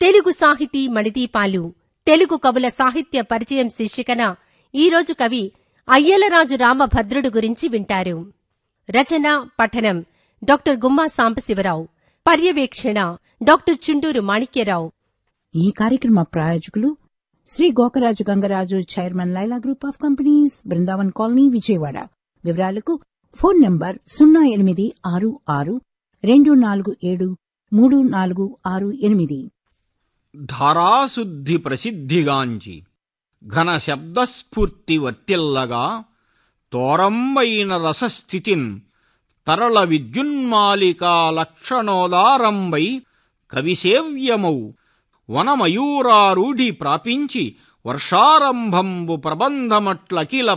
తెలుగు సాహితీ మణిదీపాలు తెలుగు కవుల సాహిత్య పరిచయం శీర్షికన ఈరోజు కవి అయ్యలరాజు రామభద్రుడు గురించి వింటారు రచన పఠనం డాక్టర్ గుమ్మా సాంబశివరావు పర్యవేక్షణ డాక్టర్ చుండూరు మాణిక్యరావు ఈ కార్యక్రమ ప్రాయోజకులు Shri Gokaraju Gangaraju chairman Laila group of companies Brindavan colony Vijayawada వివరాలకు ఫోన్ నంబర్ సున్నా ఎనిమిది ఆరు ఆరు రెండు నాలుగు ఏడు మూడు నాలుగు ఆరు ఎనిమిది ధారాశుద్ధి ప్రసిద్ధిగాంచి ఘన శబ్దస్ఫూర్తి వర్తిల్లగా తోరంబైన రసస్థితిన్ తరళ విద్యున్మాలికా లక్షణోదారంబై కవిసేవ్యమౌ వనమయూరారూఢి ప్రాపించి వర్షారంభంబు ప్రబంధమట్లకిల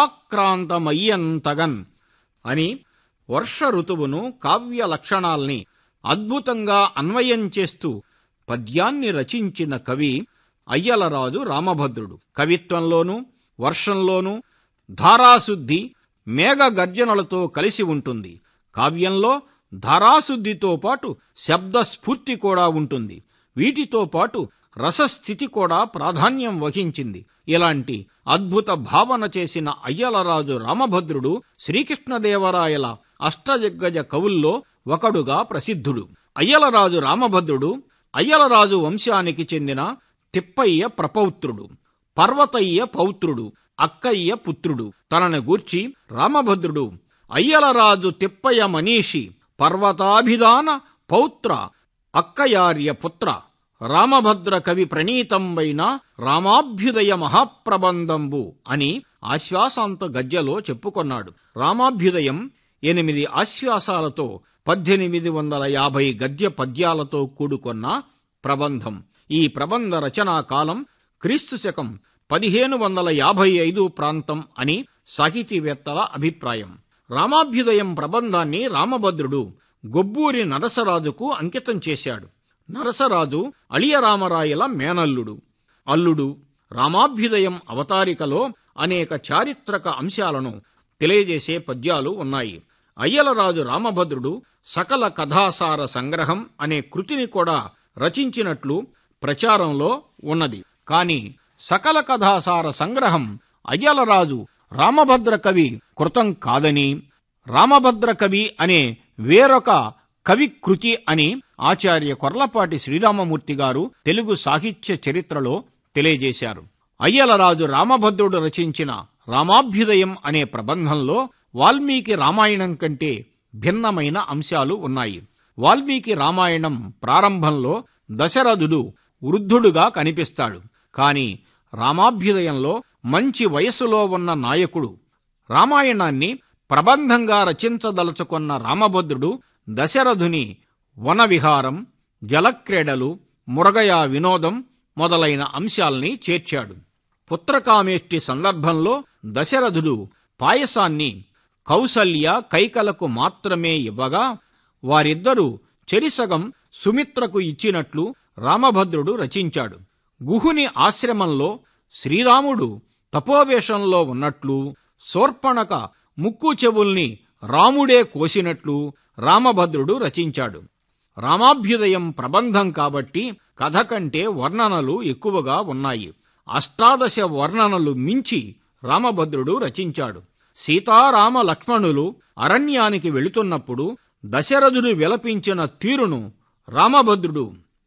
పద్యాక్రాంతమయ్యంతగన్ అని వర్ష ఋతువును కావ్య లక్షణాల్ని అద్భుతంగా అన్వయం చేస్తూ పద్యాన్ని రచించిన కవి అయ్యలరాజు రామభద్రుడు కవిత్వంలోనూ వర్షంలోనూ ధారాశుద్ధి మేఘ గర్జనలతో కలిసి ఉంటుంది కావ్యంలో ధారాశుద్ధితో పాటు శబ్ద స్ఫూర్తి కూడా ఉంటుంది వీటితో పాటు రసస్థితి కూడా ప్రాధాన్యం వహించింది ఇలాంటి అద్భుత భావన చేసిన అయ్యలరాజు రామభద్రుడు శ్రీకృష్ణదేవరాయల అష్టదిగ్గజ కవుల్లో ఒకడుగా ప్రసిద్ధుడు అయ్యలరాజు రామభద్రుడు అయ్యలరాజు వంశానికి చెందిన తిప్పయ్య ప్రపౌత్రుడు పర్వతయ్య పౌత్రుడు అక్కయ్య పుత్రుడు తనని గూర్చి రామభద్రుడు అయ్యలరాజు తిప్పయ్య మనీషి పర్వతాభిధాన పౌత్ర అక్కయార్య పుత్ర రామభద్ర కవి ప్రణీతంబైన రామాభ్యుదయ మహాప్రబంధంబు అని ఆశ్వాసాంత గజ్జలో చెప్పుకొన్నాడు రామాభ్యుదయం ఎనిమిది ఆశ్వాసాలతో పద్దెనిమిది వందల యాభై గద్య పద్యాలతో కూడుకొన్న ప్రబంధం ఈ ప్రబంధ రచనా కాలం క్రీస్తు శకం పదిహేను వందల యాభై ఐదు ప్రాంతం అని సాహితీవేత్తల అభిప్రాయం రామాభ్యుదయం ప్రబంధాన్ని రామభద్రుడు గొబ్బూరి నరసరాజుకు అంకితం చేశాడు నరసరాజు అళియరామరాయల మేనల్లుడు అల్లుడు రామాభ్యుదయం అవతారికలో అనేక చారిత్రక అంశాలను తెలియజేసే పద్యాలు ఉన్నాయి అయ్యలరాజు రామభద్రుడు సకల కథాసార సంగ్రహం అనే కృతిని కూడా రచించినట్లు ప్రచారంలో ఉన్నది కాని సకల కథాసార సంగ్రహం అయ్యలరాజు రామభద్ర కవి కృతం కాదని రామభద్ర కవి అనే వేరొక కవి కృతి అని ఆచార్య కొర్లపాటి శ్రీరామమూర్తి గారు తెలుగు సాహిత్య చరిత్రలో తెలియజేశారు అయ్యలరాజు రామభద్రుడు రచించిన రామాభ్యుదయం అనే ప్రబంధంలో వాల్మీకి రామాయణం కంటే భిన్నమైన అంశాలు ఉన్నాయి వాల్మీకి రామాయణం ప్రారంభంలో దశరథుడు వృద్ధుడుగా కనిపిస్తాడు కాని రామాభ్యుదయంలో మంచి వయస్సులో ఉన్న నాయకుడు రామాయణాన్ని ప్రబంధంగా రచించదలుచుకున్న రామభద్రుడు దశరథుని వనవిహారం జలక్రీడలు మురగయా వినోదం మొదలైన అంశాల్ని చేర్చాడు పుత్రకామేష్టి సందర్భంలో దశరథుడు పాయసాన్ని కౌసల్య కైకలకు మాత్రమే ఇవ్వగా వారిద్దరూ చెరిసగం సుమిత్రకు ఇచ్చినట్లు రామభద్రుడు రచించాడు గుహుని ఆశ్రమంలో శ్రీరాముడు తపోవేషంలో ఉన్నట్లు శోర్పణక ముక్కు చెవుల్ని రాముడే కోసినట్లు రామభద్రుడు రచించాడు రామాభ్యుదయం ప్రబంధం కాబట్టి కథ కంటే వర్ణనలు ఎక్కువగా ఉన్నాయి అష్టాదశ వర్ణనలు మించి రామభద్రుడు రచించాడు సీతారామ లక్ష్మణులు అరణ్యానికి వెళుతున్నప్పుడు దశరథుడు విలపించిన తీరును రామభద్రుడు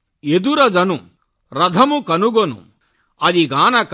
ఎదురజను రథము కనుగొను అదిగానక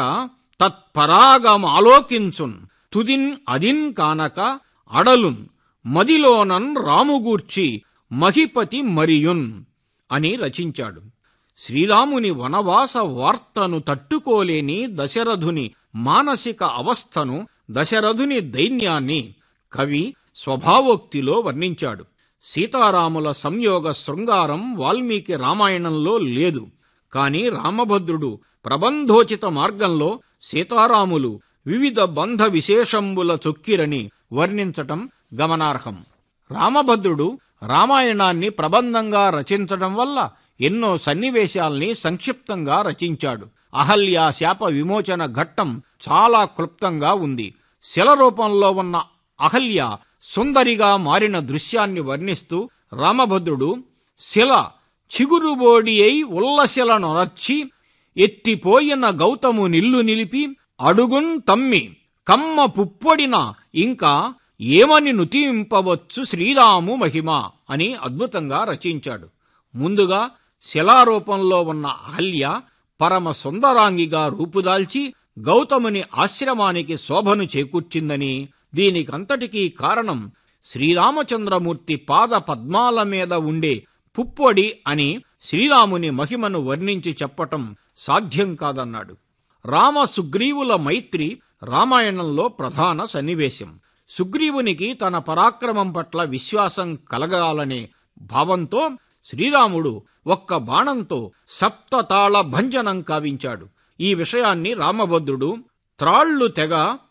తత్పరాగమాలోకించున్ తుదిన్ అదిన్ కానక అడలున్ మదిలోనన్ రాముగూర్చి మహిపతి మరియున్ అని రచించాడు శ్రీరాముని వనవాస వార్తను తట్టుకోలేని దశరథుని మానసిక అవస్థను దశరథుని దైన్యాన్ని కవి స్వభావోక్తిలో వర్ణించాడు సీతారాముల సంయోగ శృంగారం వాల్మీకి రామాయణంలో లేదు కాని రామభద్రుడు ప్రబంధోచిత మార్గంలో సీతారాములు వివిధ బంధ విశేషంబుల చొక్కిరని వర్ణించటం గమనార్హం రామభద్రుడు రామాయణాన్ని ప్రబంధంగా రచించడం వల్ల ఎన్నో సన్నివేశాల్ని సంక్షిప్తంగా రచించాడు అహల్య శాప విమోచన ఘట్టం చాలా క్లుప్తంగా ఉంది శిల రూపంలో ఉన్న అహల్య సుందరిగా మారిన దృశ్యాన్ని వర్ణిస్తూ రామభద్రుడు శిల చిగురుబోడి అయి ఉల్లసిలనొరర్చి ఎత్తిపోయిన గౌతము నిల్లు నిలిపి అడుగున్ తమ్మి కమ్మ పుప్పొడిన ఇంకా ఏమని నుతింపవచ్చు శ్రీరాము మహిమ అని అద్భుతంగా రచించాడు ముందుగా శిలారూపంలో ఉన్న అహల్య పరమ సుందరాంగిగా రూపుదాల్చి గౌతముని ఆశ్రమానికి శోభను చేకూర్చిందని దీనికంతటికీ కారణం శ్రీరామచంద్రమూర్తి పాద పద్మాల మీద ఉండే పుప్పొడి అని శ్రీరాముని మహిమను వర్ణించి చెప్పటం సాధ్యం కాదన్నాడు రామ సుగ్రీవుల మైత్రి రామాయణంలో ప్రధాన సన్నివేశం సుగ్రీవునికి తన పరాక్రమం పట్ల విశ్వాసం కలగాలనే భావంతో శ్రీరాముడు ఒక్క బాణంతో సప్తతాళ భంజనం కావించాడు ఈ విషయాన్ని రామభద్రుడు త్రాళ్ళు తెగ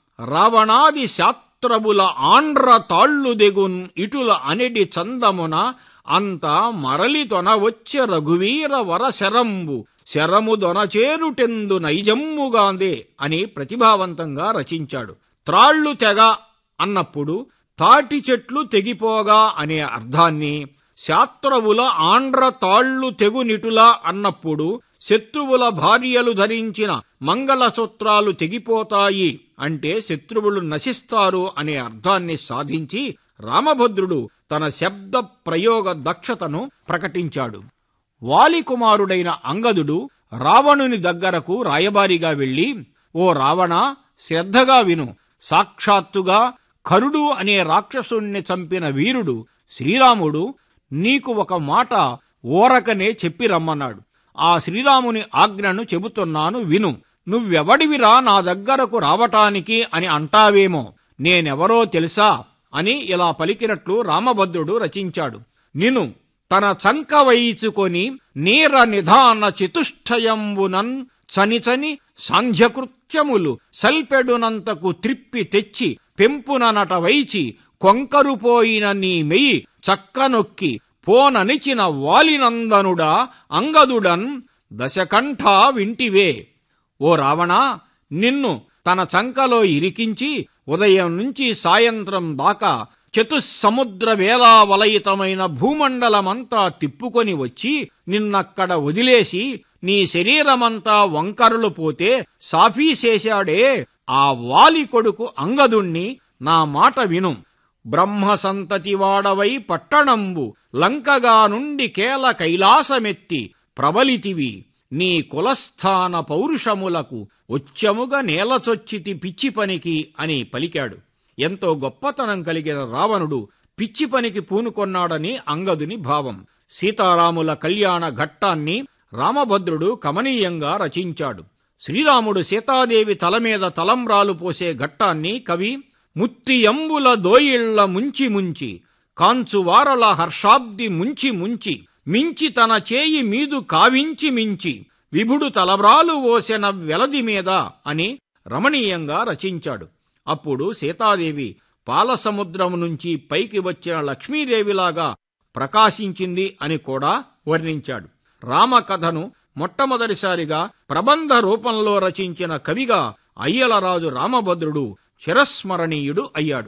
రావణాది శాత్రబుల ఆండ్ర తాళ్ళు దెగున్ ఇటుల అనిడి చందమున అంత మరలి తొనవొచ్చే రఘువీర వర శరంబు శరము దొనచేరుటెందు నైజమ్ముగాందే అని ప్రతిభావంతంగా రచించాడు త్రాళ్ళు తెగ అన్నప్పుడు తాటి చెట్లు తెగిపోగా అనే అర్థాన్ని శాత్రవుల ఆండ్ర తాళ్ళు తెగునిటులా అన్నప్పుడు శత్రువుల భార్యలు ధరించిన మంగళసూత్రాలు తెగిపోతాయి అంటే శత్రువులు నశిస్తారు అనే అర్థాన్ని సాధించి రామభద్రుడు తన శబ్ద ప్రయోగ దక్షతను ప్రకటించాడు వాలికుమారుడైన అంగదుడు రావణుని దగ్గరకు రాయబారిగా వెళ్లి ఓ రావణ శ్రద్ధగా విను సాక్షాత్తుగా కరుడు అనే రాక్షసుణ్ణి చంపిన వీరుడు శ్రీరాముడు నీకు ఒక మాట ఓరకనే చెప్పి రమ్మన్నాడు ఆ శ్రీరాముని ఆజ్ఞను చెబుతున్నాను విను నువ్వెవడివిరా నా దగ్గరకు రావటానికి అని అంటావేమో నేనెవరో తెలుసా అని ఇలా పలికినట్లు రామభద్రుడు రచించాడు నిను తన చంక వైచుకొని నీర నిధాన చతుష్టయంబునన్ చనిచని సాంధ్యకృత్యములు సల్పెడునంతకు త్రిప్పి తెచ్చి పెంపుననట వైచి కొంకరుపోయిన నీ మెయి చక్కనొక్కి పోననిచిన వాలినందనుడా అంగదుడన్ దశకంఠ వింటివే ఓ రావణా నిన్ను తన చంకలో ఇరికించి ఉదయం నుంచి సాయంత్రం దాకా చతుస్సముద్ర వేలావలయితమైన భూమండలమంతా తిప్పుకొని వచ్చి నిన్నక్కడ వదిలేసి నీ శరీరమంతా వంకరలు పోతే సాఫీ చేశాడే ఆ వాలి కొడుకు అంగదుణ్ణి నా మాట విను బ్రహ్మ సంతతి వాడవై పట్టణంబు లంకగా నుండి కేల కైలాసమెత్తి ప్రబలితివి నీ కులస్థాన పౌరుషములకు ఉచ్చముగా నేలచొచ్చితి పిచ్చి పనికి అని పలికాడు ఎంతో గొప్పతనం కలిగిన రావణుడు పిచ్చి పనికి పూనుకొన్నాడని అంగదుని భావం సీతారాముల కళ్యాణ ఘట్టాన్ని రామభద్రుడు కమనీయంగా రచించాడు శ్రీరాముడు సీతాదేవి తల మీద తలంబ్రాలు పోసే ఘట్టాన్ని కవి ముత్తియంబుల దోయిళ్ల ముంచి ముంచి కాంచువారల హర్షాబ్ది ముంచి ముంచి మించి తన చేయి మీదు కావించి మించి విభుడు తలబ్రాలు ఓసెన వెలది మీద అని రమణీయంగా రచించాడు అప్పుడు సీతాదేవి పాలసముద్రము నుంచి పైకి వచ్చిన లక్ష్మీదేవిలాగా ప్రకాశించింది అని కూడా వర్ణించాడు రామకథను మొట్టమొదటిసారిగా ప్రబంధ రూపంలో రచించిన కవిగా అయ్యలరాజు రామభద్రుడు చిరస్మరణీయుడు అయ్యాడు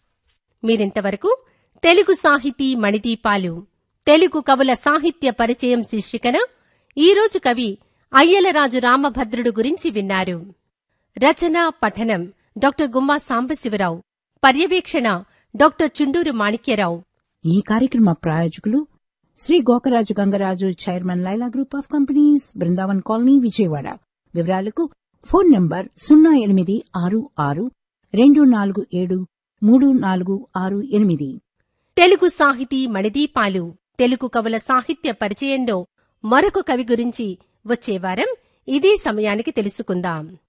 మీరింతవరకు తెలుగు సాహితీ మణిదీపాలు తెలుగు కవుల సాహిత్య పరిచయం శీర్షికన ఈరోజు కవి అయ్యలరాజు రామభద్రుడు గురించి విన్నారు రచన పఠనం డాక్టర్ గుమ్మా సాంబశివరావు పర్యవేక్షణ డాక్టర్ చుండూరు మాణిక్యరావు ఈ కార్యక్రమ ప్రాయోజకులు Shri Gokaraju Gangaraju chairman Laila group of companies Brindavan colony Vijayawada వివరాలకు ఫోన్ నంబర్ సున్నా ఎనిమిది ఆరు ఆరు రెండు నాలుగు ఏడు మూడు నాలుగు ఆరు ఎనిమిది తెలుగు సాహితీ మణిదీపాలు తెలుగు కవుల సాహిత్య పరిచయంలో మరొక కవి గురించి వచ్చే వారం ఇదే సమయానికి తెలుసుకుందాం